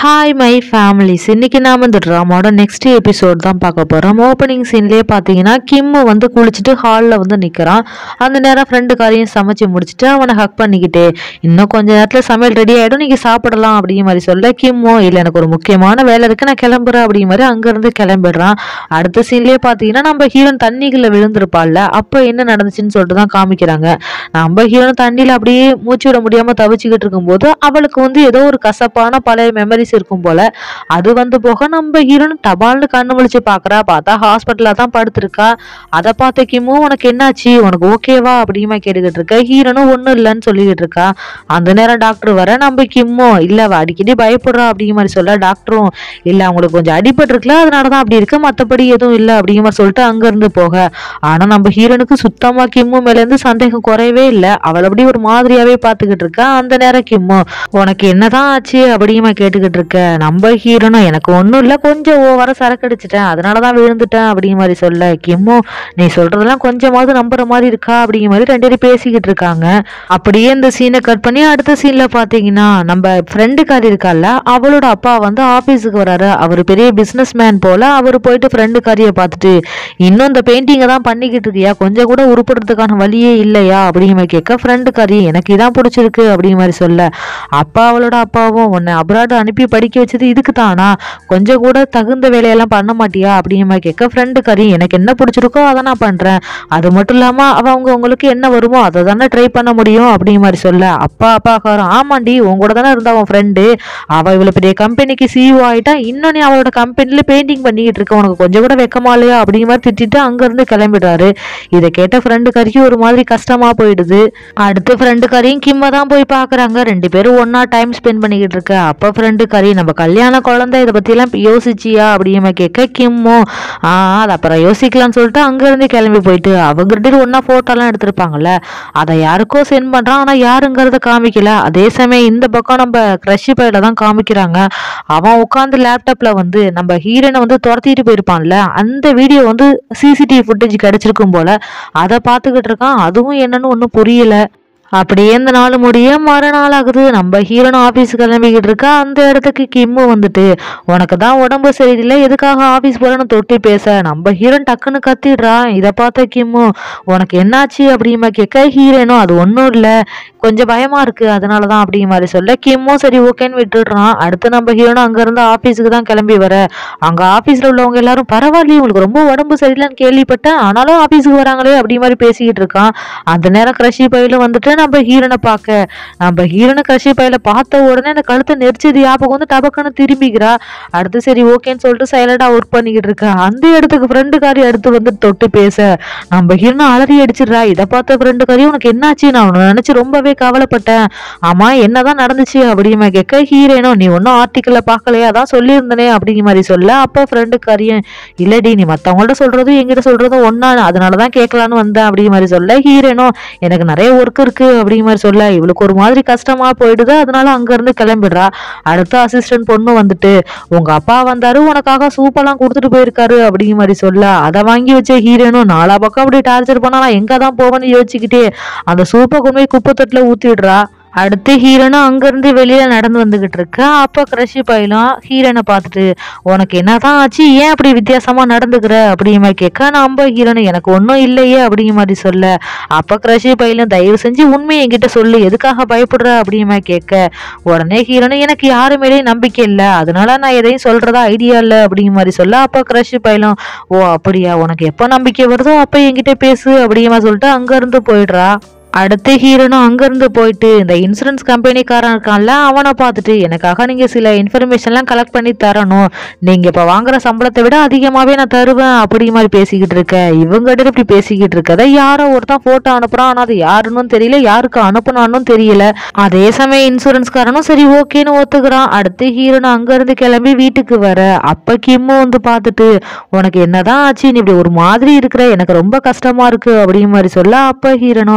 hi my families இன்னைக்கு நாம இந்த ட்ராமாவோட நெக்ஸ்ட் எபிசோட் தான் பார்க்க போகிறோம் ஓப்பனிங் சீன்லேயே பார்த்தீங்கன்னா கிம்மு வந்து குளிச்சுட்டு ஹாலில் வந்து நிற்கிறான் அந்த நேரம் ஃப்ரெண்டுக்காரையும் சமைச்சு முடிச்சுட்டு அவனை ஹக் பண்ணிக்கிட்டு இன்னும் கொஞ்ச நேரத்தில் சமையல் ரெடி ஆகிடும் நீங்கள் சாப்பிடலாம் அப்படிங்கிற மாதிரி சொல்ல கிம்மோ இல்லை எனக்கு ஒரு முக்கியமான வேலை இருக்குது நான் கிளம்புறேன் அப்படிங்கிற மாதிரி அங்கேருந்து கிளம்பிடுறான் அடுத்த சீன்லேயே பார்த்தீங்கன்னா நம்ம ஹீரோன் தண்ணிக்குள்ளே விழுந்திருப்பாள்ல அப்போ என்ன நடந்துச்சுன்னு சொல்லிட்டு தான் காமிக்கிறாங்க நம்ம ஹீரோன் தண்ணியில் அப்படியே மூச்சு விட முடியாமல் தவிச்சுக்கிட்டு இருக்கும்போது அவளுக்கு வந்து ஏதோ ஒரு கசப்பான பழைய மெமரிஸ் இருக்கும் போல அது வந்து போக நம்ம ஹீரோன் டபால்னு கண்ணு முழிச்சு பார்க்கறா பார்த்தா ஹாஸ்பிட்டலில் தான் படுத்திருக்கா அதை பார்த்த கிமு உனக்கு என்னாச்சு உனக்கு ஓகேவா அப்படிமா கேட்டுக்கிட்டு இருக்க ஹீரோனும் ஒன்றும் இல்லைன்னு சொல்லிக்கிட்டு இருக்கா அந்த நேரம் டாக்டர் வர நம்ம கிம்மோ இல்லை அவ அடிக்கடி பயப்படுறா அப்படிங்கிற மாதிரி சொல்ல டாக்டரும் இல்லை அவங்களுக்கு கொஞ்சம் அடிபட்டிருக்குல அதனால தான் அப்படி இருக்கு மற்றபடி எதுவும் இல்லை அப்படிங்கிற மாதிரி சொல்லிட்டு அங்கேருந்து போக ஆனால் நம்ம ஹீரோனுக்கு சுத்தமாக கிம்மு மேலேருந்து சந்தேகம் குறையவே இல்லை அவள் அப்படி ஒரு மாதிரியாவே பார்த்துக்கிட்டு இருக்கா அந்த நேரம் கிம்மு உனக்கு என்னதான் ஆச்சு அப்படிமா கேட்டுக்கிட்டு இருக்க நம்ம ஹீரோனும் எனக்கு ஒன்றும் இல்லை கொஞ்சம் ஓவரா சரக்கு அடிச்சிட்டேன் அதனால தான் விழுந்துட்டேன் அப்படிங்கிற மாதிரி சொல்ல கிம்மு நீ சொல்றதெல்லாம் கொஞ்சமாவது நம்புற மாதிரி இருக்கா அப்படிங்கிற மாதிரி ரெண்டு பேரும் பேசிக்கிட்டு இருக்காங்க அப்படியே இந்த சீனை கட் பண்ணி அடுத்த சீன்ல பாத்தீங்கன்னா நம்ம ஃப்ரெண்டுக்காரி இருக்கால அவளோட அப்பா வந்து ஆபீஸுக்கு வராரு அவர் பெரிய பிசினஸ் மேன் போல அவர் போயிட்டு ஃப்ரெண்டுக்காரியை பார்த்துட்டு இன்னும் இந்த பெயிண்டிங்கை தான் பண்ணிக்கிட்டு இருக்கியா கொஞ்சம் கூட உருப்படுறதுக்கான வழியே இல்லையா அப்படிங்கிற மாதிரி கேட்க ஃப்ரெண்டுக்காரி எனக்கு இதான் பிடிச்சிருக்கு அப்படிங்கிற மாதிரி சொல்ல அப்பா அவளோட அப்பாவும் உன்னை அப்ராட் அனுப்பி படிக்க வச்சது இதுக்கு தானா கொஞ்சம் கூட தகுந்த வேலையெல்லாம் பண்ண மாட்டியா அப்படிங்கிற மாதிரி கேட்க ஃப்ரெண்டுக்காரி எனக்கு என்ன பிடிச்சிருக்கோ அதை நான் பண்றேன் அது மட்டும் இல்லாம அவ அவங்க உங்களுக்கு என்ன வருமோ அதை தானே ட்ரை பண்ண முடியும் அப்படிங்கிற மாதிரி சொல்ல அப்பா அப்பா காரம் ஆமாண்டி உன் கூட தானே இருந்தா உன் ஃப்ரெண்டு அவ இவ்வளவு பெரிய கம்பெனிக்கு சிஇஓ ஆயிட்டா இன்னும் நீ அவளோட கம்பெனில பெயிண்டிங் பண்ணிக்கிட்டு இருக்க உனக்கு கொஞ்சம் கூட வெக்கமா இல்லையா அப்படிங்கிற மாதிரி திட்டிட்டு அங்கிருந்து கிளம்பிடுறாரு இதை கேட்ட ஃப்ரெண்டுக்காரிக்கு ஒரு மாதிரி கஷ்டமா போயிடுது அடுத்து ஃப்ரெண்டுக்காரியும் கிம்ம தான் போய் பாக்குறாங்க ரெண்டு பேரும் ஒண்ணா டைம் ஸ்பெண்ட் பண்ணிக்கிட்டு இருக்க அப்ப ஃப்ரெண்டுக்காரி நம்ம கல்யாண குழந்தை இதை பத்திலாம் யோசிச்சியா அப்படிங்கிற கேட்க கிம்மோ ஆ அது அப்புறம் யோசிக்கலாம்னு சொல்லிட்டு அங்கிருந்து கிளம்பி போயிட்டு அவங்க ரெண்டு பேரும் ஒண்ணா போட்டோலாம் எடுத்திருப்பாங்கல்ல அதை யாருக்கோ சென்ட் பண்றான் ஆனா யாருங்கிறத காமிக்கல அதே சமயம் இந்த பக்கம் நம்ம கிரஷி பையில தான் காமிக்கிறாங்க அவன் உட்காந்து லேப்டாப்ல வந்து நம்ம ஹீரோனை வந்து துரத்திட்டு போயிருப்பான்ல அந்த வீடியோ வந்து சிசிடிவி ஃபுட்டேஜ் கிடைச்சிருக்கும் போல அதை பார்த்துக்கிட்டு இருக்கான் அதுவும் என்னன்னு ஒன்றும் புரியல அப்படியே இந்த நாள் முடிய மறுநாள் ஆகுது நம்ம ஹீரோன் ஆஃபீஸ் கிளம்பிக்கிட்டு இருக்கா அந்த இடத்துக்கு கிம்மு வந்துட்டு உனக்கு தான் உடம்பு சரியில்லை எதுக்காக ஆஃபீஸ் போறேன்னு தொட்டி பேச நம்ம ஹீரோன் டக்குன்னு கத்திடுறான் இதை பார்த்த கிம்மு உனக்கு என்னாச்சு அப்படிமா கேட்க ஹீரோனும் அது ஒன்றும் இல்லை கொஞ்சம் பயமா இருக்கு அதனால தான் அப்படிங்கிற மாதிரி சொல்ல கிம்மும் சரி ஓகேன்னு விட்டுடுறான் அடுத்து நம்ம ஹீரோனும் அங்கேருந்து ஆஃபீஸுக்கு தான் கிளம்பி வர அங்கே ஆஃபீஸில் உள்ளவங்க எல்லாரும் பரவாயில்லையே உங்களுக்கு ரொம்ப உடம்பு சரியில்லைன்னு கேள்விப்பட்டேன் ஆனாலும் ஆஃபீஸுக்கு வராங்களே அப்படி மாதிரி பேசிக்கிட்டு இருக்கான் அந்த நேரம் கிரஷி பையில வந்துட்டு நம்ம ஹீரோனை பார்க்க நம்ம ஹீரோனை கிரஷி பையில பார்த்த உடனே அந்த கழுத்தை நெரிச்சது ஞாபகம் வந்து டபக்குன்னு திரும்பிக்கிறா அடுத்து சரி ஓகேன்னு சொல்லிட்டு சைலண்டா ஒர்க் பண்ணிக்கிட்டு இருக்கா அந்த இடத்துக்கு ஃப்ரெண்டுக்காரி அடுத்து வந்து தொட்டு பேச நம்ம ஹீரோனை அலறி அடிச்சிடுறா இதை பார்த்த ஃப்ரெண்டுக்காரி உனக்கு என்னாச்சு நான் உன்னை நினைச்சு ரொம்பவே கவலைப்பட்டேன் ஆமா என்னதான் நடந்துச்சு அப்படிங்கிற கேட்க ஹீரோனோ நீ ஒன்றும் ஆர்டிக்கல்ல பார்க்கலையா அதான் சொல்லியிருந்தனே அப்படிங்கிற மாதிரி சொல்ல அப்போ ஃப்ரெண்டுக்காரியும் இல்லடி நீ மற்றவங்கள்ட்ட சொல்றதும் எங்கிட்ட சொல்றதும் ஒன்னா அதனால தான் கேட்கலான்னு வந்தேன் அப்படிங்கிற மாதிரி சொல்ல ஹீரோனோ எனக்கு நிறைய ஒர்க் இருக்கு அப்படிங்கிற மாதிரி சொல்ல இவளுக்கு ஒரு மாதிரி கஷ்டமா போயிடுது அதனால அங்கிருந்து கிளம்பிடுறா அடுத்த அசிஸ்டன்ட் பொண்ணு வந்துட்டு உங்க அப்பா வந்தாரு உனக்காக சூப்பெல்லாம் கொடுத்துட்டு போயிருக்காரு அப்படிங்கிற மாதிரி சொல்ல அதை வாங்கி வச்ச ஹீரோனும் நாலா பக்கம் அப்படி டார்ச்சர் பண்ணா நான் எங்க தான் போவேன்னு யோசிச்சுக்கிட்டே அந்த சூப்பை கொண்டு போய் குப்பை தொட்டில ஊத்திடுறா அடுத்து ஹீரோனும் அங்கிருந்து வெளியில நடந்து வந்துகிட்டு இருக்க அப்ப கிரஷி பையலும் ஹீரோனை பார்த்துட்டு உனக்கு என்னதான் ஆச்சு ஏன் அப்படி வித்தியாசமா நடந்துக்கிற அப்படிங்கிற மாதிரி கேட்க நம்ம ஹீரோனு எனக்கு ஒன்றும் இல்லையே அப்படிங்கிற மாதிரி சொல்ல அப்ப கிரஷி பையலும் தயவு செஞ்சு உண்மையை என்கிட்ட சொல்லு எதுக்காக பயப்படுற அப்படிங்கிற மாதிரி கேட்க உடனே ஹீரோனு எனக்கு யாரு மேலேயும் நம்பிக்கை இல்லை அதனால நான் எதையும் சொல்றதா ஐடியா இல்லை அப்படிங்கிற மாதிரி சொல்ல அப்ப கிரஷி பையலும் ஓ அப்படியா உனக்கு எப்போ நம்பிக்கை வருதோ அப்ப என்கிட்ட பேசு அப்படிங்கிற மாதிரி சொல்லிட்டு அங்க இருந்து போயிடுறா அடுத்து ஹீரோனும் அங்கேருந்து போயிட்டு இந்த இன்சூரன்ஸ் கம்பெனிக்காரன் இருக்கான்ல அவனை பார்த்துட்டு எனக்காக நீங்கள் சில இன்ஃபர்மேஷன்லாம் கலெக்ட் பண்ணி தரணும் நீங்கள் இப்போ வாங்குற சம்பளத்தை விட அதிகமாகவே நான் தருவேன் அப்படி மாதிரி பேசிக்கிட்டு இருக்க இவங்ககிட்ட இப்படி பேசிக்கிட்டு இருக்கதை யாரோ ஒருத்தன் ஃபோட்டோ அனுப்புகிறான் ஆனால் அது யாருன்னு தெரியல யாருக்கு அனுப்புனான்னு தெரியல அதே சமயம் இன்சூரன்ஸ்காரனும் சரி ஓகேன்னு ஒத்துக்கிறான் அடுத்து ஹீரோனு அங்கேருந்து கிளம்பி வீட்டுக்கு வர அப்போ கிம்மு வந்து பார்த்துட்டு உனக்கு என்னதான் ஆச்சு நீ இப்படி ஒரு மாதிரி இருக்கிற எனக்கு ரொம்ப கஷ்டமா இருக்கு அப்படிங்கிற மாதிரி சொல்ல அப்போ ஹீரோனும்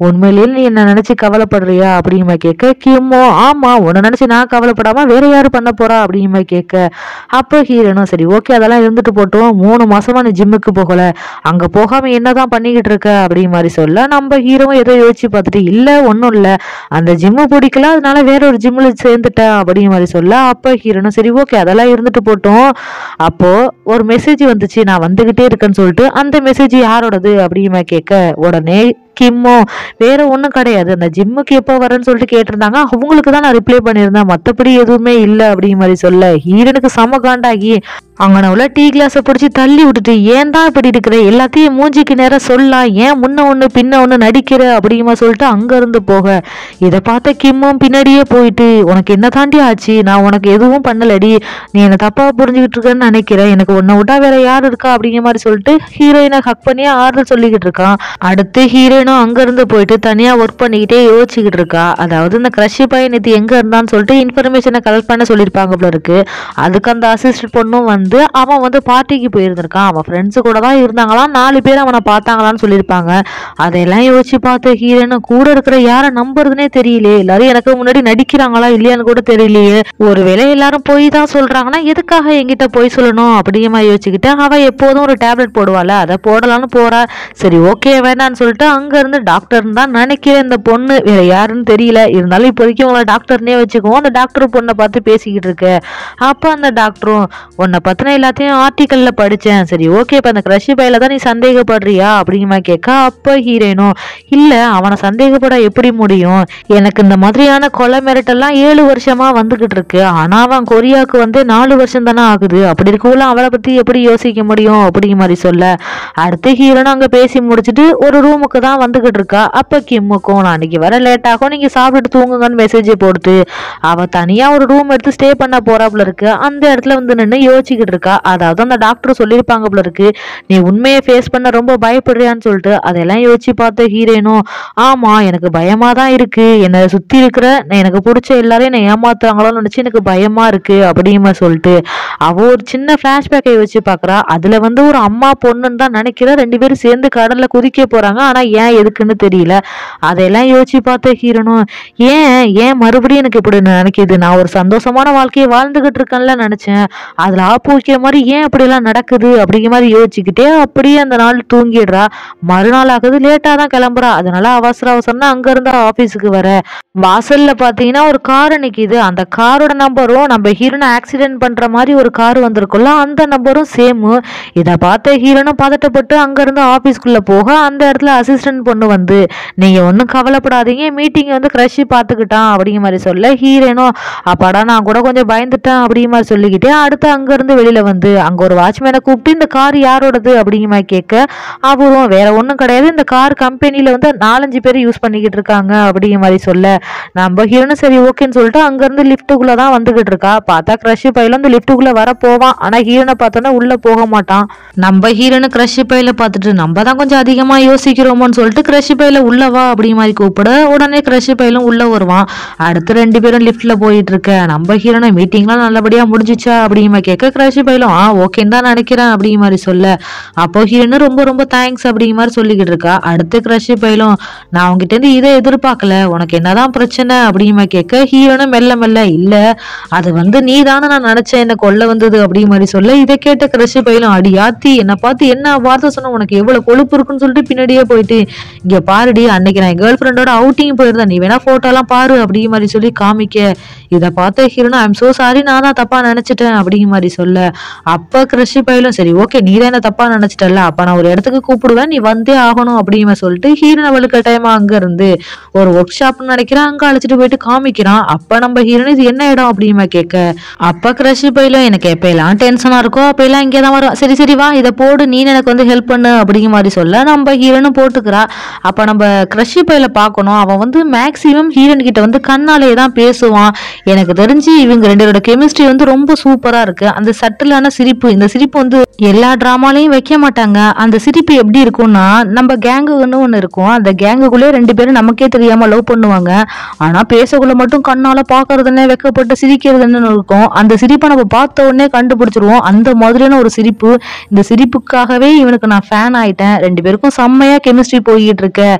உண்மையிலேயே நீ என்ன நினைச்சு கவலைப்படுறியா அப்படிங்கிற கேட்க கிம்மோ ஆமா உன்னை நினைச்சு நான் கவலைப்படாம வேற யாரு பண்ண போறா அப்படிங்கிற கேட்க அப்போ ஹீரோனும் சரி ஓகே அதெல்லாம் இருந்துட்டு போட்டோம் மூணு மாசமா நீ ஜிம்முக்கு போகல அங்க போகாம என்னதான் பண்ணிக்கிட்டு இருக்க அப்படிங்கிற மாதிரி சொல்ல நம்ம ஹீரோவும் ஏதோ யோசிச்சு பார்த்துட்டு இல்ல ஒன்றும் இல்ல அந்த ஜிம்மு பிடிக்கல அதனால வேற ஒரு ஜிம்மில் சேர்ந்துட்டேன் அப்படிங்கிற மாதிரி சொல்ல அப்போ ஹீரோனும் சரி ஓகே அதெல்லாம் இருந்துட்டு போட்டோம் அப்போ ஒரு மெசேஜ் வந்துச்சு நான் வந்துகிட்டே இருக்கேன்னு சொல்லிட்டு அந்த மெசேஜ் யாரோடது அப்படிங்கிற மாதிரி கேட்க உடனே கிம்மோ வேற ஒன்றும் கிடையாது அந்த ஜிம்முக்கு எப்போ வரேன்னு சொல்லிட்டு கேட்டிருந்தாங்க அவங்களுக்கு தான் நான் ரிப்ளை பண்ணியிருந்தேன் மற்றபடி எதுவுமே இல்லை அப்படிங்கிற மாதிரி சொல்ல ஹீரனுக்கு செம காண்டாகி அங்கன உள்ள டீ கிளாஸை பிடிச்சி தள்ளி விட்டுட்டு ஏன் தான் இப்படி இருக்கிற எல்லாத்தையும் மூஞ்சிக்கு நேரம் சொல்லலாம் ஏன் முன்ன ஒன்று பின்ன ஒன்று நடிக்கிற அப்படிங்கிற மாதிரி சொல்லிட்டு அங்கேருந்து போக இதை பார்த்த கிம்மும் பின்னாடியே போயிட்டு உனக்கு என்ன தாண்டி ஆச்சு நான் உனக்கு எதுவும் பண்ணலடி நீ என்னை தப்பாக புரிஞ்சுக்கிட்டு இருக்கேன்னு நினைக்கிறேன் எனக்கு உன்னை விட்டா வேற யார் இருக்கா அப்படிங்கிற மாதிரி சொல்லிட்டு ஹீரோயினை ஹக் பண்ணி ஆறுதல் சொல்லிக்கிட்டு இருக்கான் அடுத்து ஹீரோயினும் அங்கேருந்து போயிட்டு தனியாக ஒர்க் பண்ணிக்கிட்டே யோசிச்சுக்கிட்டு இருக்கா அதாவது இந்த கிரஷி பையன் இது எங்கே இருந்தான்னு சொல்லிட்டு இன்ஃபர்மேஷனை கலெக்ட் பண்ண சொல்லியிருப்பாங்க போல இருக்கு அதுக்கு அந்த அசிஸ்டன்ட் பொண்ணும் வந்து அவன் வந்து பார்ட்டிக்கு போயிருந்திருக்கான் அவன் ஃப்ரெண்ட்ஸு கூட தான் இருந்தாங்களாம் நாலு பேர் அவனை பார்த்தாங்களான்னு சொல்லியிருப்பாங்க அதையெல்லாம் யோசிச்சு பார்த்த ஹீரோயின் கூட இருக்கிற யாரை நம்புறதுனே தெரியலையே எல்லாரும் எனக்கு முன்னாடி நடிக்கிறாங்களா இல்லையான்னு கூட தெரியலையே ஒருவேளை எல்லாரும் போய் தான் சொல்றாங்கன்னா எதுக்காக என்கிட்ட போய் சொல்லணும் அப்படிங்கிற மாதிரி யோசிச்சுக்கிட்டு அவ எப்போதும் ஒரு டேப்லெட் போடுவாள் அதை போடலாம்னு போறா சரி ஓகே வேணான்னு சொல்லிட்டு அங்க இருந்து டாக்டர் தான் நினைக்கிறேன் இந்த பொண்ணு வேற யாருன்னு தெரியல இருந்தாலும் இப்போதைக்கு உங்களை டாக்டர்னே வச்சுக்குவோம் அந்த டாக்டர் பொண்ணை பார்த்து பேசிக்கிட்டு இருக்கு அப்ப அந்த டாக்டரும் உன்னை பத்தின எல்லாத்தையும் ஆர்டிக்கல்ல படிச்சேன் சரி ஓகே இப்ப அந்த கிரஷி பையில தான் நீ சந்தேகப்படுறியா அப்படிங்கிற மாதிரி கேட்க அப்ப ஹீரோயினும் இல்ல அவனை சந்தேகப்பட எப்படி முடியும் எனக்கு இந்த மாதிரியான கொலை மிரட்டெல்லாம் ஏழு வருஷமா வந்துகிட்டு இருக்கு ஆனா அவன் கொரியாவுக்கு வந்து நாலு வருஷம் தானே ஆகுது அப்படி இருக்கக்குள்ள அவளை பத்தி எப்படி யோசிக்க முடியும் அப்படிங்கிற மாதிரி சொல்ல அடுத்து ஹீரோனும் அங்க பேசி முடிச்சுட்டு ஒரு ரூமுக்கு தான் வந்துகிட்டு இருக்கா அப்ப கிம்முக்கும் நான் அன்னைக்கு வர லேட் ஆகும் நீங்க சாப்பிட்டு தூங்குங்கன்னு மெசேஜ் போடுத்து அவ தனியா ஒரு ரூம் எடுத்து ஸ்டே பண்ண போறாப்புல இருக்கு அந்த இடத்துல வந்து நின்று யோசிச்சுக்கிட்டு இருக்கா அதாவது அந்த டாக்டர் சொல்லியிருப்பாங்க போல இருக்கு நீ உண்மையை ஃபேஸ் பண்ண ரொம்ப பயப்படுறியான்னு சொல்லிட்டு அதெல்லாம் யோசிச்சு பார்த்த ஹீரோனும் ஆமா எனக்கு பயமா தான் இருக்கு என்னை சுத்தி இருக்கிற நான் எனக்கு பிடிச்ச எல்லாரையும் என்னை ஏமாத்துறாங்களோன்னு நினைச்சு எனக்கு பயமா இருக்கு அப்படிமா சொல்லிட்டு அவ ஒரு சின்ன ஃபிளாஷ்பேக்கை வச்சு பார்க்கறா அதுல வந்து ஒரு அம்மா பொண்ணுன்னு தான் நினைக்கிறேன் ரெண்டு பேரும் சேர்ந்து கடல்ல குதிக்க போறாங்க ஆனா ஏன் எதுக்குன்னு தெரியல அதெல்லாம் யோசிச்சு பார்த்த ஹீரனும் ஏன் ஏன் மறுபடியும் எனக்கு இப்படி நினைக்குது நான் ஒரு சந்தோஷமான வாழ்க்கையை வாழ்ந்துகிட்டு இருக்கேன்ல நினைச்சேன் அதுல ஆப்பு வைக்கிற மாதிரி ஏன் இப்படி எல்லாம் நடக்குது அப்படிங்கிற மாதிரி யோசிச்சுக்கிட்டே அப்படியே அந்த நாள் தூங்கிடுறா மறுநாள் ஆகுது லேட்டா தான் கிளம்புறா அதனால அவசர அவசரம்னா அங்க இருந்து ஆபீஸுக்கு வர வாசல்ல பாத்தீங்கன்னா ஒரு கார் நிக்குது அந்த காரோட நம்பரும் நம்ம ஹீரோனை ஆக்சிடென்ட் பண்ற மாதிரி ஒரு கார் வந்திருக்கும்ல அந்த நம்பரும் சேம் இதை பார்த்த ஹீரோனும் பதட்டப்பட்டு அங்க இருந்து ஆபீஸ்க்குள்ள போக அந்த இடத்துல அசிஸ்டன்ட் பொண்ணு வந்து நீங்க ஒன்றும் கவலைப்படாதீங்க மீட்டிங் வந்து கிரஷ் பார்த்துக்கிட்டான் அப்படிங்கிற மாதிரி சொல்ல ஹீரோனும் அப்பாடா நான் கூட கொஞ்சம் பயந்துட்டேன் அப்படிங்கிற மாதிரி சொல்லிக்கிட்டே அடுத்து அங்க இருந்து வெளியில வந்து அங்க ஒரு வாட்ச்மேனை கூப்பிட்டு இந்த கார் யாரோடது அப்படிங்கிற மாதிரி கேட்க அவரும் வேற ஒன்றும் கிடையாது இந்த கார் கம்பெனில வந்து நாலஞ்சு பேர் யூஸ் பண்ணிக்கிட்டு இருக்காங்க அப்படிங்கிற மாதிரி சொல்ல நம்ம ஹீரோனும் சரி ஓகேன்னு சொல்லிட்டு அங்க இருந்து லிஃப்ட்டுக்குள்ள தான் வந்துகிட்டு இருக்கா பார்த்தா கிரஷ் பையில அந்த லிஃப்ட்டுக்குள்ள வர போவான் ஆனா ஹீரோனை பார்த்தோன்னா உள்ள போக மாட்டான் நம்ம ஹீரோனு கிரஷ் பையில பார்த்துட்டு நம்ம தான் கொஞ்சம் அதிகமா யோசிக்கிறோமோன்னு சொல்லிட்டு கிரஷ் பையில உள்ள வா அப்படி மாதிரி கூப்பிட உடனே கிரஷ் பையிலும் உள்ள வருவான் அடுத்து ரெண்டு பேரும் லிஃப்ட்ல போயிட்டு இருக்க நம்ம ஹீரோனை மீட்டிங்லாம் நல்லபடியா முடிஞ்சிச்சா அப்படிங்கிற மாதிரி கேட்க கிரஷ் பையிலும் ஆ ஓகேன்னு தான் நினைக்கிறேன் அப்படிங்கிற மாதிரி சொல்ல அப்போ ஹீரோனு ரொம்ப ரொம்ப தேங்க்ஸ் அப்படிங்கிற மாதிரி சொல்லிக்கிட்டு இருக்கா அடுத்து கிரஷ் பையிலும் நான் உங்ககிட்ட இருந்து இதை எதிர்பார்க்கல உனக்கு என்னதான் பிரச்சனை அப்படிங்கிற மாதிரி கேட்க ஹீரோனும் மெல்ல மெல்ல இல்ல அது வந்து நீ தானே நான் நினைச்சேன் என்ன கொல்ல வந்தது அப்படிங்கிற மாதிரி சொல்ல இதை கேட்ட கிரஷ் பையிலும் அடி ஆத்தி என்னை பார்த்து என்ன வார்த்தை சொன்ன உனக்கு எவ்வளவு கொழுப்பு இருக்குன்னு சொல்லிட்டு பின்னாடியே போயிட்டு இங்க பாருடி அன்னைக்கு நான் கேர்ள் ஃப்ரெண்டோட அவுட்டிங் போயிருந்தேன் நீ வேணா போட்டோ எல்லாம் பாரு அப்படிங்கிற மாதிரி சொல்லி காமிக்க இதை பார்த்த ஹீரோனா ஐம் சோ சாரி நான் தான் தப்பா நினைச்சிட்டேன் அப்படிங்கிற மாதிரி சொல்ல அப்ப கிருஷி பையிலும் சரி ஓகே நீ தான் என்ன தப்பா நினைச்சிட்டல அப்ப நான் ஒரு இடத்துக்கு கூப்பிடுவேன் நீ வந்தே ஆகணும் அப்படிங்கிற மாதிரி சொல்லிட்டு ஹீரோனை வலுக்கட்டாயமா அங்க இருந்து ஒரு ஒர்க் ஷாப்னு நினைக்கிறேன் அங்க அழைச்சிட்டு போயிட்டு காமிக்கிறான் அப்ப நம்ம ஹீரோன் இது என்ன இடம் அப்படிங்கிற மாதிரி கேட்க அப்ப கிருஷி பையிலும் எனக்கு எப்ப எல்லாம் டென்ஷனா இருக்கோ அப்ப எல்லாம் இங்கே தான் வரும் சரி சரி வா இதை போடு நீ எனக்கு வந்து ஹெல்ப் பண்ணு அப்படிங்கிற மாதிரி சொல்ல நம்ம ஹீரோனும் போட்டுக்கிறா அப்ப நம்ம கிரஷி பையில பார்க்கணும் அவன் வந்து மேக்சிமம் ஹீரோன் கிட்ட வந்து கண்ணாலேயே தான் பேசுவான் எனக்கு தெரிஞ்சு இவங்க ரெண்டு பேரோட கெமிஸ்ட்ரி வந்து ரொம்ப சூப்பரா இருக்கு அந்த சட்டிலான சிரிப்பு இந்த சிரிப்பு வந்து எல்லா டிராமாலையும் வைக்க மாட்டாங்க அந்த சிரிப்பு எப்படி இருக்கும்னா நம்ம கேங்குன்னு ஒன்று இருக்கும் அந்த கேங்குக்குள்ளே ரெண்டு பேரும் நமக்கே தெரியாம லவ் பண்ணுவாங்க ஆனா பேசக்குள்ள மட்டும் கண்ணால பாக்குறதுன்னு வெக்கப்பட்டு சிரிக்கிறதுன்னு இருக்கும் அந்த சிரிப்பை நம்ம பார்த்த உடனே கண்டுபிடிச்சிருவோம் அந்த மாதிரியான ஒரு சிரிப்பு இந்த சிரிப்புக்காகவே இவனுக்கு நான் ஃபேன் ஆயிட்டேன் ரெண்டு பேருக்கும் செம்மையா கெமிஸ்ட்ரி போய்கிட்டு இருக்க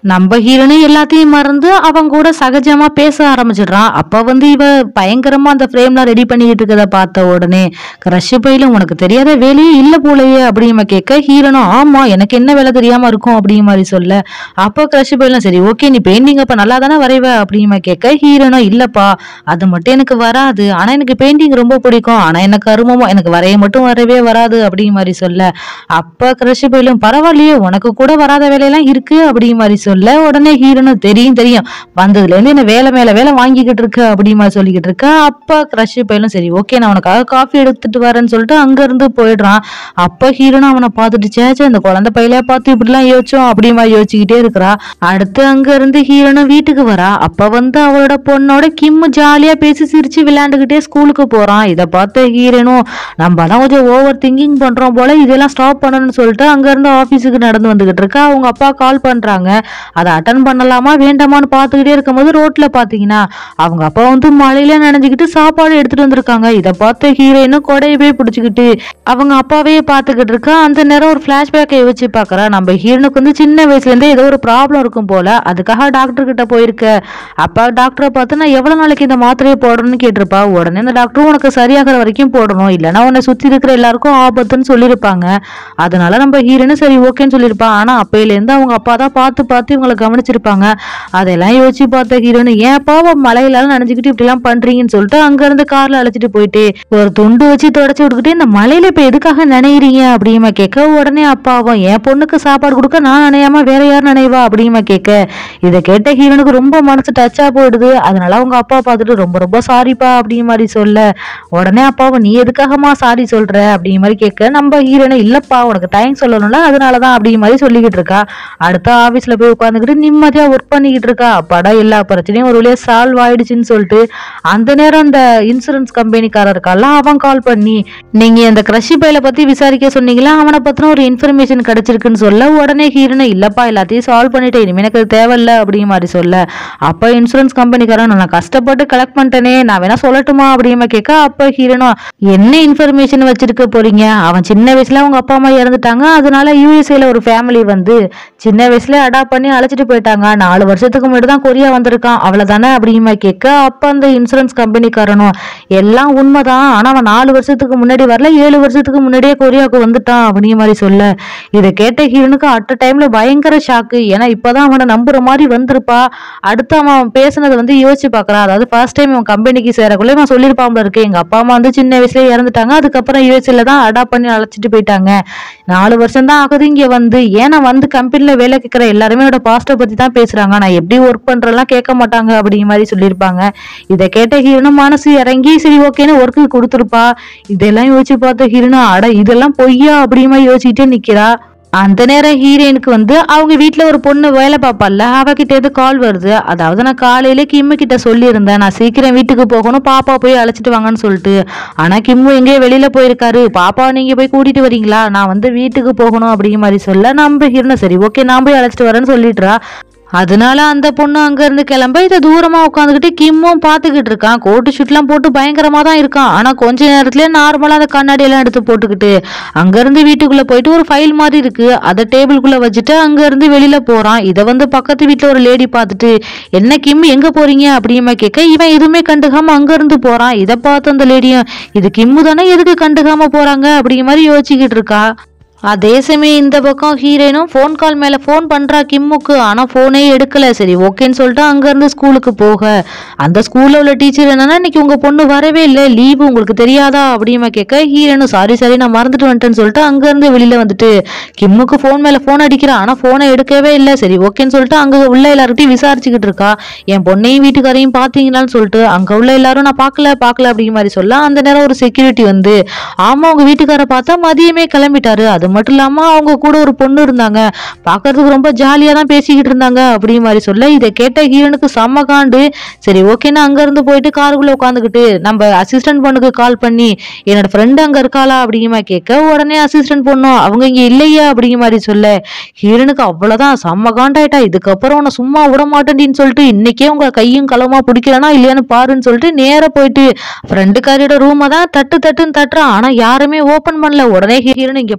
நம்ம ஹீரோனு எல்லாத்தையும் மறந்து அவன் கூட சகஜமா பேச ஆரம்பிச்சிடுறான் அப்ப வந்து இவ பயங்கரமா அந்த ஃப்ரேம்லாம் ரெடி பண்ணிக்கிட்டு இருக்கத பார்த்த உடனே கிரஷ் பையிலும் உனக்கு தெரியாத வேலையே இல்ல போலயே அப்படிமா கேட்க ஹீரோனும் ஆமா எனக்கு என்ன வேலை தெரியாம இருக்கும் அப்படிங்கிற மாதிரி சொல்ல அப்போ கிரஷ் பையிலும் சரி ஓகே நீ பெயிண்டிங் அப்ப நல்லா தானே வரைவ அப்படிமா கேட்க ஹீரோனும் இல்லப்பா அது மட்டும் எனக்கு வராது ஆனா எனக்கு பெயிண்டிங் ரொம்ப பிடிக்கும் ஆனா எனக்கு கருமமோ எனக்கு வரைய மட்டும் வரவே வராது அப்படிங்கிற மாதிரி சொல்ல அப்ப கிரஷ் பையிலும் பரவாயில்லையே உனக்கு கூட வராத வேலையெல்லாம் இருக்கு அப்படிங்கிற மாதிரி சொல்ல உடனே ஹீரோனும் தெரியும் தெரியும் வந்ததுல இருந்து என்ன வேலை மேல வேலை வாங்கிக்கிட்டு இருக்க அப்படிங்கிற மாதிரி சொல்லிக்கிட்டு இருக்க அப்ப கிரஷ் பையலும் சரி ஓகே நான் உனக்காக காஃபி எடுத்துட்டு வரேன்னு சொல்லிட்டு அங்க இருந்து போயிடுறான் அப்ப ஹீரோனும் அவனை பார்த்துட்டு சேச்சே இந்த குழந்தை பையில பார்த்து இப்படிலாம் யோசிச்சோம் அப்படிங்கிற மாதிரி யோசிச்சுக்கிட்டே இருக்கிறா அடுத்து அங்க இருந்து ஹீரோனும் வீட்டுக்கு வரா அப்ப வந்து அவளோட பொண்ணோட கிம்மு ஜாலியா பேசி சிரிச்சு விளையாண்டுகிட்டே ஸ்கூலுக்கு போறான் இதை பார்த்த ஹீரோனும் நம்ம தான் கொஞ்சம் ஓவர் திங்கிங் பண்றோம் போல இதெல்லாம் ஸ்டாப் பண்ணணும்னு சொல்லிட்டு அங்க இருந்து ஆபீஸுக்கு நடந்து வந்துகிட்டு இருக்கா அவங்க அப்பா கால் பண்றாங்க அதை அட்டன் பண்ணலாமா வேண்டாமான்னு பார்த்துக்கிட்டே இருக்கும்போது ரோட்ல பாத்தீங்கன்னா அவங்க அப்பா வந்து மழையில நனைஞ்சுக்கிட்டு சாப்பாடு எடுத்துட்டு வந்திருக்காங்க இதை பார்த்த ஹீரோயினும் கொடையவே பிடிச்சிக்கிட்டு அவங்க அப்பாவே பார்த்துக்கிட்டு இருக்கா அந்த நேரம் ஒரு பிளாஷ்பேக்கை வச்சு பார்க்கறா நம்ம ஹீரோனுக்கு வந்து சின்ன வயசுல இருந்தே ஏதோ ஒரு ப்ராப்ளம் இருக்கும் போல அதுக்காக டாக்டர் கிட்ட போயிருக்க அப்பா டாக்டரை பார்த்து நான் எவ்வளவு நாளைக்கு இந்த மாத்திரையை போடணும்னு கேட்டிருப்பா உடனே இந்த டாக்டரும் உனக்கு சரியாகிற வரைக்கும் போடணும் இல்லைன்னா உன்னை சுத்தி இருக்கிற எல்லாருக்கும் ஆபத்துன்னு சொல்லியிருப்பாங்க அதனால நம்ம ஹீரோனு சரி ஓகேன்னு சொல்லியிருப்பா ஆனா அப்பையிலேருந்து அவங்க அப்பா தான் பார்த்து பார்த்து இவங்களை கவனிச்சிருப்பாங்க அதெல்லாம் யோசிச்சு பார்த்த ஹீரோனு ஏன் பாவம் மலையில நினைச்சுக்கிட்டு இப்படி எல்லாம் பண்றீங்கன்னு சொல்லிட்டு அங்க இருந்து கார்ல அழைச்சிட்டு போயிட்டு ஒரு துண்டு வச்சு தொடச்சி விட்டுக்கிட்டு இந்த மலையில இப்ப எதுக்காக நினைறீங்க அப்படிமா கேட்க உடனே அப்பாவும் என் பொண்ணுக்கு சாப்பாடு கொடுக்க நான் நினையாம வேற யார் நினைவா அப்படிமா கேட்க இதை கேட்ட ஹீரோனுக்கு ரொம்ப மனசு டச்சா போயிடுது அதனால அவங்க அப்பா பார்த்துட்டு ரொம்ப ரொம்ப சாரிப்பா அப்படிங்கிற மாதிரி சொல்ல உடனே அப்பாவும் நீ எதுக்காகமா சாரி சொல்ற அப்படிங்கிற மாதிரி கேட்க நம்ம ஹீரோனை இல்லப்பா உனக்கு டைம் சொல்லணும்ல அதனாலதான் அப்படிங்கிற மாதிரி சொல்லிக்கிட்டு இருக்கா அடுத்த ஆபீஸ்ல போய் உட்காந்துக்கிட்டு நிம்மதியா ஒர்க் பண்ணிக்கிட்டு இருக்கா அப்பாடா எல்லா பிரச்சனையும் ஒரு வழியா சால்வ் ஆயிடுச்சுன்னு சொல்லிட்டு அந்த நேரம் அந்த இன்சூரன்ஸ் கம்பெனிக்காரர் இருக்கால அவன் கால் பண்ணி நீங்க இந்த கிரஷி பையில பத்தி விசாரிக்க சொன்னீங்களா அவனை பத்தின ஒரு இன்ஃபர்மேஷன் கிடைச்சிருக்குன்னு சொல்ல உடனே ஹீரோனை இல்லப்பா எல்லாத்தையும் சால்வ் பண்ணிட்டேன் இனிமே எனக்கு அது தேவையில்ல அப்படிங்கிற மாதிரி சொல்ல அப்ப இன்சூரன்ஸ் கம்பெனிக்காரன் நான் கஷ்டப்பட்டு கலெக்ட் பண்ணிட்டேனே நான் வேணா சொல்லட்டுமா அப்படிங்கிற கேட்க அப்ப ஹீரோனோ என்ன இன்ஃபர்மேஷன் வச்சிருக்க போறீங்க அவன் சின்ன வயசுல அவங்க அப்பா அம்மா இறந்துட்டாங்க அதனால யூஎஸ்ஏல ஒரு ஃபேமிலி வந்து சின்ன வயசுல அடாப்ட் பண்ணி அழைச்சிட்டு போயிட்டாங்க நாலு வருஷத்துக்கு முன்னாடி தான் கொரியா வந்திருக்கான் அவ்வளவுதானே அப்படிங்கிற மாதிரி கேட்க அப்ப அந்த இன்சூரன்ஸ் கம்பெனிக்காரனும் எல்லாம் உண்மைதான் ஆனா அவன் நாலு வருஷத்துக்கு முன்னாடி வரல ஏழு வருஷத்துக்கு முன்னாடியே கொரியாவுக்கு வந்துட்டான் அப்படிங்கிற மாதிரி சொல்ல இதை கேட்ட ஹீரோனுக்கு அட் டைம்ல பயங்கர ஷாக்கு ஏன்னா இப்பதான் அவனை நம்புற மாதிரி வந்திருப்பா அடுத்து அவன் பேசுனது வந்து யோசிச்சு பார்க்கறான் அதாவது ஃபர்ஸ்ட் டைம் அவன் கம்பெனிக்கு சேரக்குள்ள இவன் சொல்லியிருப்பான்ல இருக்கு எங்க அப்பா அம்மா வந்து சின்ன வயசுல இறந்துட்டாங்க அதுக்கப்புறம் யூஎஸ்ல தான் அடாப்ட் பண்ணி அழைச்சிட்டு போயிட்டாங்க நாலு வருஷம் தான் ஆகுது இங்க வந்து ஏன்னா வந்து கம்பெனில வேலை கேட்கிற எல்லாருமே என்னோட பாஸ்ட்டை பத்தி தான் பேசுறாங்க நான் எப்படி ஒர்க் பண்றேன்லாம் கேட்க மாட்டாங்க அப்படிங்கிற மாதிரி சொல்லியிருப்பாங்க இதை கேட்ட ஹீரோனும் மனசு இறங்கி சரி ஓகேன்னு ஒர்க்கு கொடுத்துருப்பா இதெல்லாம் யோசிச்சு பார்த்த ஹீரோனும் அட இதெல்லாம் பொய்யா அப்படிங்கிற மாதிரி யோசிச்சுட்டே நிக்கிறா அந்த நேரம் ஹீரோயினுக்கு வந்து அவங்க வீட்ல ஒரு பொண்ணு வேலை பார்ப்பால அவகிட்ட இருந்து கால் வருது அதாவது நான் காலையில கிம்மு கிட்ட சொல்லியிருந்தேன் நான் சீக்கிரம் வீட்டுக்கு போகணும் பாப்பா போய் அழைச்சிட்டு வாங்கன்னு சொல்லிட்டு ஆனா கிம்மு எங்கேயோ வெளியில போயிருக்காரு பாப்பா நீங்க போய் கூட்டிட்டு வரீங்களா நான் வந்து வீட்டுக்கு போகணும் அப்படிங்கிற மாதிரி சொல்ல நம்ம ஹீரோனை சரி ஓகே நான் போய் அழைச்சிட்டு வரேன்னு சொல்லிடுறா அதனால அந்த பொண்ணு அங்க இருந்து கிளம்ப இதை தூரமா உட்காந்துக்கிட்டு கிம்மும் பாத்துக்கிட்டு இருக்கான் கோட்டு ஷூட்லாம் போட்டு பயங்கரமா தான் இருக்கான் ஆனா கொஞ்ச நேரத்துல நார்மலா அந்த கண்ணாடி எல்லாம் எடுத்து போட்டுக்கிட்டு அங்க இருந்து வீட்டுக்குள்ள போயிட்டு ஒரு ஃபைல் மாதிரி இருக்கு அதை டேபிளுக்குள்ள வச்சுட்டு அங்க இருந்து வெளியில போறான் இதை வந்து பக்கத்து வீட்டுல ஒரு லேடி பார்த்துட்டு என்ன கிம் எங்க போறீங்க அப்படியுமா கேட்க இவன் எதுவுமே கண்டுக்காம அங்க இருந்து போறான் இதை பார்த்து அந்த லேடியும் இது கிம்மு தானே எதுக்கு கண்டுக்காம போறாங்க அப்படிங்கிற மாதிரி யோசிச்சுக்கிட்டு இருக்கா அதே சமயம் இந்த பக்கம் ஹீரோயினும் ஃபோன் கால் மேல ஃபோன் பண்றா கிம்முக்கு ஆனா ஃபோனே எடுக்கல சரி ஓகேன்னு சொல்லிட்டு அங்க இருந்து ஸ்கூலுக்கு போக அந்த ஸ்கூல்ல உள்ள டீச்சர் என்னன்னா இன்னைக்கு உங்க பொண்ணு வரவே இல்லை லீவு உங்களுக்கு தெரியாதா அப்படிமா கேட்க ஹீரோனும் சாரி சாரி நான் மறந்துட்டு வந்துட்டேன்னு சொல்லிட்டு அங்க இருந்து வெளியில வந்துட்டு கிம்முக்கு ஃபோன் மேல ஃபோன் அடிக்கிறான் ஆனா ஃபோனை எடுக்கவே இல்லை சரி ஓகேன்னு சொல்லிட்டு அங்க உள்ள எல்லார்கிட்டையும் விசாரிச்சுக்கிட்டு இருக்கா என் பொண்ணையும் வீட்டுக்காரையும் பாத்தீங்களான்னு சொல்லிட்டு அங்க உள்ள எல்லாரும் நான் பார்க்கல பார்க்கல அப்படிங்கிற மாதிரி சொல்ல அந்த நேரம் ஒரு செக்யூரிட்டி வந்து ஆமா உங்க வீட்டுக்கார பார்த்தா மதியமே கிளம்பிட்டாரு அது மட்டும் இல்லாம அவங்க கூட ஒரு பொண்ணு இருந்தாங்க பார்க்கறதுக்கு ரொம்ப ஜாலியா தான் பேசிக்கிட்டு இருந்தாங்க அப்படிங்கிற மாதிரி சொல்ல இதை கேட்ட ஹீரோனுக்கு செம்ம காண்டு சரி ஓகேன்னு அங்க இருந்து போயிட்டு காருக்குள்ள உட்காந்துக்கிட்டு நம்ம அசிஸ்டன்ட் பொண்ணுக்கு கால் பண்ணி என்னோட ஃப்ரெண்டு அங்க இருக்காளா அப்படிங்கிற மாதிரி கேட்க உடனே அசிஸ்டன்ட் பொண்ணும் அவங்க இங்க இல்லையா அப்படிங்கிற மாதிரி சொல்ல ஹீரோனுக்கு அவ்வளவுதான் செம்ம காண்டாயிட்டா இதுக்கப்புறம் உன்னை சும்மா விட மாட்டேன்னு சொல்லிட்டு இன்னைக்கே உங்க கையும் களமா பிடிக்கலனா இல்லையான்னு பாருன்னு சொல்லிட்டு நேரா போயிட்டு ஃப்ரெண்டுக்காரியோட ரூமை தான் தட்டு தட்டுன்னு தட்டுறான் ஆனா யாருமே ஓபன் பண்ணல உடனே ஹீரோன் இங்க பாருடி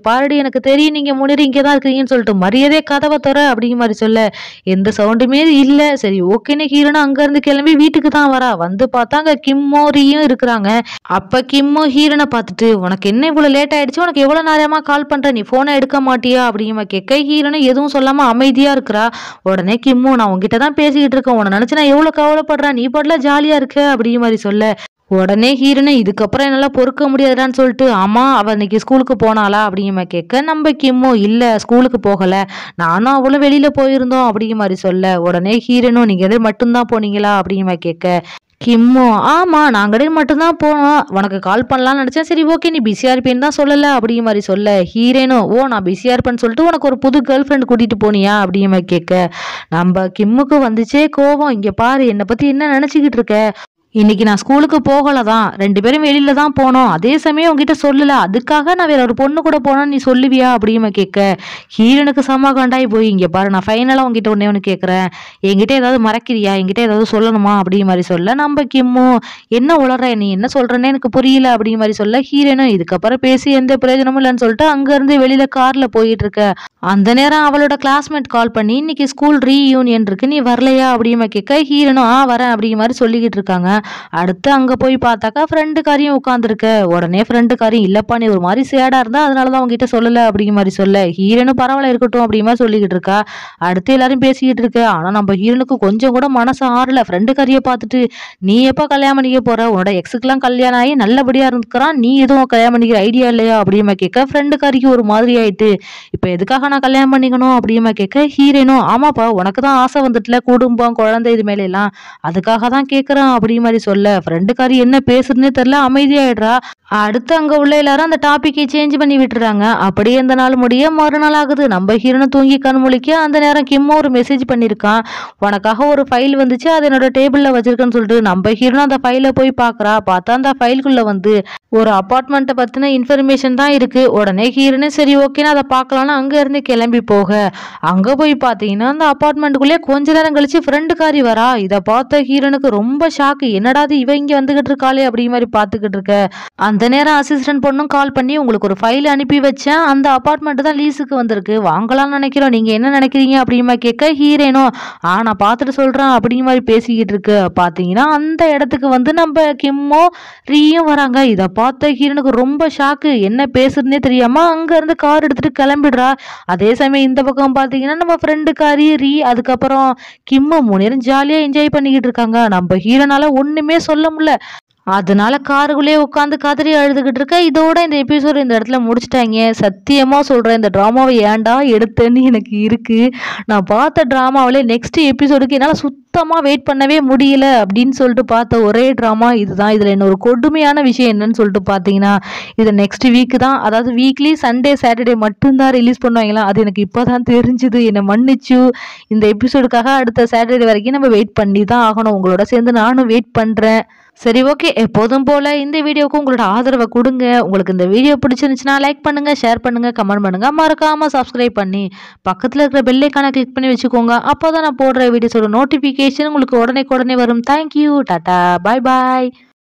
எனக்கு தெரியும் நீங்க முன்னாடி இங்கே தான் இருக்கீங்கன்னு சொல்லிட்டு மரியாதை கதவை தர அப்படிங்கிற மாதிரி சொல்ல எந்த சவுண்டுமே இல்லை சரி ஓகேன்னு ஹீரோனா அங்கேருந்து கிளம்பி வீட்டுக்கு தான் வரா வந்து பார்த்தா அங்கே கிம்மோரியும் இருக்கிறாங்க அப்போ கிம்மோ ஹீரோனை பார்த்துட்டு உனக்கு என்ன இவ்வளோ லேட் ஆயிடுச்சு உனக்கு எவ்வளோ நேரமா கால் பண்ணுற நீ ஃபோனை எடுக்க மாட்டியா அப்படிங்கிற மாதிரி கேட்க ஹீரோனை எதுவும் சொல்லாமல் அமைதியாக இருக்கிறா உடனே கிம்மோ நான் உங்ககிட்ட தான் பேசிக்கிட்டு இருக்கேன் உன்னை நினச்சி நான் எவ்வளோ கவலைப்படுறேன் நீ பாட்டுல ஜாலியாக இருக்க அப்படிங்கிற மாதிரி சொல்ல உடனே ஹீரோனை இதுக்கப்புறம் என்னால் பொறுக்க முடியாதுடான்னு சொல்லிட்டு ஆமா அவள் இன்னைக்கு ஸ்கூலுக்கு போனாளா அப்படிங்கிற மாதிரி கேட்க நம்ம கிம்மோ இல்லை ஸ்கூலுக்கு போகலை நானும் அவளும் வெளியில் போயிருந்தோம் அப்படிங்கிற மாதிரி சொல்ல உடனே ஹீரோனும் நீங்கள் எது மட்டும்தான் போனீங்களா அப்படிங்கிற மாதிரி கேட்க கிம்மோ ஆமா நாங்களே மட்டும்தான் போனோம் உனக்கு கால் பண்ணலாம்னு நினச்சேன் சரி ஓகே நீ பிஸியாக இருப்பேன்னு தான் சொல்லலை அப்படிங்கிற மாதிரி சொல்ல ஹீரோனும் ஓ நான் பிஸியாக இருப்பேன்னு சொல்லிட்டு உனக்கு ஒரு புது கேர்ள் ஃப்ரெண்ட் கூட்டிகிட்டு போனியா அப்படிங்கிற மாதிரி கேட்க நம்ம கிம்முக்கு வந்துச்சே கோவம் இங்கே பாரு என்னை பற்றி என்ன நினச்சிக்கிட்டு இருக்க இன்னைக்கு நான் ஸ்கூலுக்கு போகல தான் ரெண்டு பேரும் வெளியில தான் போனோம் அதே சமயம் உங்ககிட்ட சொல்லல அதுக்காக நான் வேற ஒரு பொண்ணு கூட போனேன்னு நீ சொல்லுவியா அப்படின்னு கேட்க ஹீரனுக்கு செம்ம கண்டாய் போய் இங்க பாரு நான் ஃபைனலாக உங்ககிட்ட ஒன்னே ஒன்று கேட்குறேன் என்கிட்ட ஏதாவது மறக்கிறியா என்கிட்ட ஏதாவது சொல்லணுமா அப்படிங்கிற மாதிரி சொல்ல நம்ம கிம்மோ என்ன உளற நீ என்ன சொல்றேன்னு எனக்கு புரியல அப்படிங்கிற மாதிரி சொல்ல ஹீரனும் இதுக்கப்புறம் பேசி எந்த பிரயோஜனமும் இல்லைன்னு சொல்லிட்டு அங்கேருந்து வெளியில கார்ல போயிட்டு இருக்க அந்த நேரம் அவளோட கிளாஸ்மேட் கால் பண்ணி இன்னைக்கு ஸ்கூல் ரீயூனியன் இருக்கு நீ வரலையா அப்படிங்கிற கேட்க ஹீரனும் ஆ வரேன் அப்படிங்கிற மாதிரி சொல்லிக்கிட்டு இருக்காங்க அடுத்து அங்கே போய் பார்த்தாக்கா ஃப்ரெண்டுக்காரியும் உட்காந்துருக்க உடனே ஃப்ரெண்டுக்காரியும் இல்லைப்பா நீ ஒரு மாதிரி சேடாக இருந்தா அதனால தான் உங்ககிட்ட சொல்லலை அப்படிங்கிற மாதிரி சொல்ல ஹீரனும் பரவாயில்ல இருக்கட்டும் அப்படிங்கிற மாதிரி சொல்லிக்கிட்டு இருக்கா அடுத்து எல்லாரும் பேசிக்கிட்டு இருக்க ஆனால் நம்ம ஹீரனுக்கு கொஞ்சம் கூட மனசு ஆறல ஃப்ரெண்டுக்காரியை பார்த்துட்டு நீ எப்போ கல்யாணம் பண்ணிக்க போற உன்னோட எக்ஸுக்கெல்லாம் கல்யாணம் ஆகி நல்லபடியாக இருந்துக்கிறான் நீ எதுவும் கல்யாணம் பண்ணிக்கிற ஐடியா இல்லையா அப்படிங்கிற மாதிரி கேட்க ஃப்ரெண்டுக்காரிக்கு ஒரு மாதிரி ஆயிட்டு இப்போ எதுக்காக நான் கல்யாணம் பண்ணிக்கணும் அப்படிங்கிற மாதிரி கேட்க ஹீரனும் ஆமாப்பா உனக்கு தான் ஆசை வந்துட்டுல குடும்பம் குழந்தை இது மேல எல்லாம் அதுக்காக தான் கேட்குறான் அப்படிங்கிற மாதிரி சொல்ல ஃப்ரெண்டுக்காரி என்ன பேசுறதுனே தெரில அமைதியாயிடுறா அடுத்து அங்கே உள்ள எல்லாரும் அந்த டாப்பிக்கை சேஞ்ச் பண்ணி விட்டுறாங்க அப்படியே இந்த நாள் முடிய மறுநாள் ஆகுது நம்ம ஹீரோனை தூங்கி கண் முழிக்க அந்த நேரம் கிம்மோ ஒரு மெசேஜ் பண்ணியிருக்கான் உனக்காக ஒரு ஃபைல் வந்துச்சு அது என்னோட டேபிளில் வச்சிருக்கேன்னு சொல்லிட்டு நம்ம ஹீரோனும் அந்த ஃபைலை போய் பார்க்குறா பார்த்தா அந்த ஃபைலுக்குள்ளே வந்து ஒரு அப்பார்ட்மெண்ட்டை பற்றின இன்ஃபர்மேஷன் தான் இருக்குது உடனே ஹீரோனே சரி ஓகேன்னு அதை பார்க்கலான்னு அங்கேருந்து கிளம்பி போக அங்கே போய் பார்த்தீங்கன்னா அந்த அப்பார்ட்மெண்ட்டுக்குள்ளே கொஞ்ச நேரம் கழிச்சு ஃப்ரெண்டுக்காரி வரா இதை பார்த்த ஹீரோனுக்கு ரொம்ப ஷாக்கு என்னடாது இவ இங்கே வந்துகிட்டு இருக்காளே அப்படிங்கிற மாதிரி பார்த்துக்கிட்டு இருக்க அந்த நேரம் அசிஸ்டன்ட் பொண்ணும் கால் பண்ணி உங்களுக்கு ஒரு ஃபைல் அனுப்பி வச்சேன் அந்த அப்பார்ட்மெண்ட் தான் லீஸுக்கு வந்திருக்கு வாங்கலாம்னு நினைக்கிறோம் நீங்கள் என்ன நினைக்கிறீங்க அப்படிங்கிற மாதிரி கேட்க ஹீரேனோ ஆ நான் பார்த்துட்டு சொல்கிறேன் அப்படிங்கிற மாதிரி பேசிக்கிட்டு இருக்கு பார்த்தீங்கன்னா அந்த இடத்துக்கு வந்து நம்ம கிம்மோ ரீயும் வராங்க இதை பார்த்த ஹீரனுக்கு ரொம்ப ஷாக்கு என்ன பேசுறதுனே தெரியாமல் அங்கேருந்து கார் எடுத்துகிட்டு கிளம்பிடுறா அதே சமயம் இந்த பக்கம் பார்த்தீங்கன்னா நம்ம ஃப்ரெண்டுக்காரி ரீ அதுக்கப்புறம் கிம்மு மூணு நேரம் ஜாலியாக என்ஜாய் பண்ணிக்கிட்டு இருக்காங்க நம்ம ஹீரோனால ஒன்றுமே சொல்ல முடியல அதனால காருக்குள்ளேயே உட்காந்து கதறி அழுதுகிட்டு இருக்க இதோட இந்த எபிசோட் இந்த இடத்துல முடிச்சிட்டாங்க சத்தியமா சொல்றேன் இந்த ட்ராமாவை ஏன்டா எடுத்தேன்னு எனக்கு இருக்கு நான் பார்த்த ட்ராமாவிலே நெக்ஸ்ட் எபிசோடுக்கு என்னால் சுத்தமா வெயிட் பண்ணவே முடியல அப்படின்னு சொல்லிட்டு பார்த்த ஒரே ட்ராமா இதுதான் இதுல இன்னொரு கொடுமையான விஷயம் என்னன்னு சொல்லிட்டு பார்த்தீங்கன்னா இது நெக்ஸ்ட் வீக் தான் அதாவது வீக்லி சண்டே சாட்டர்டே மட்டும்தான் ரிலீஸ் பண்ணுவாங்களா அது எனக்கு இப்போதான் தெரிஞ்சுது என்னை மன்னிச்சு இந்த எபிசோடுக்காக அடுத்த சாட்டர்டே வரைக்கும் நம்ம வெயிட் பண்ணி தான் ஆகணும் உங்களோட சேர்ந்து நானும் வெயிட் பண்றேன் சரி ஓகே எப்போதும் போல இந்த வீடியோவுக்கு உங்களோட ஆதரவை கொடுங்க உங்களுக்கு இந்த வீடியோ பிடிச்சிருந்துச்சுன்னா லைக் பண்ணுங்க ஷேர் பண்ணுங்க கமெண்ட் பண்ணுங்க மறக்காம சப்ஸ்கிரைப் பண்ணி பக்கத்தில் இருக்கிற பெல்லைக்கான கிளிக் பண்ணி வச்சுக்கோங்க அப்போ தான் நான் போடுற வீடியோஸோட நோட்டிஃபிகேஷன் உங்களுக்கு உடனே உடனே வரும் தேங்க்யூ டாட்டா பாய் பாய்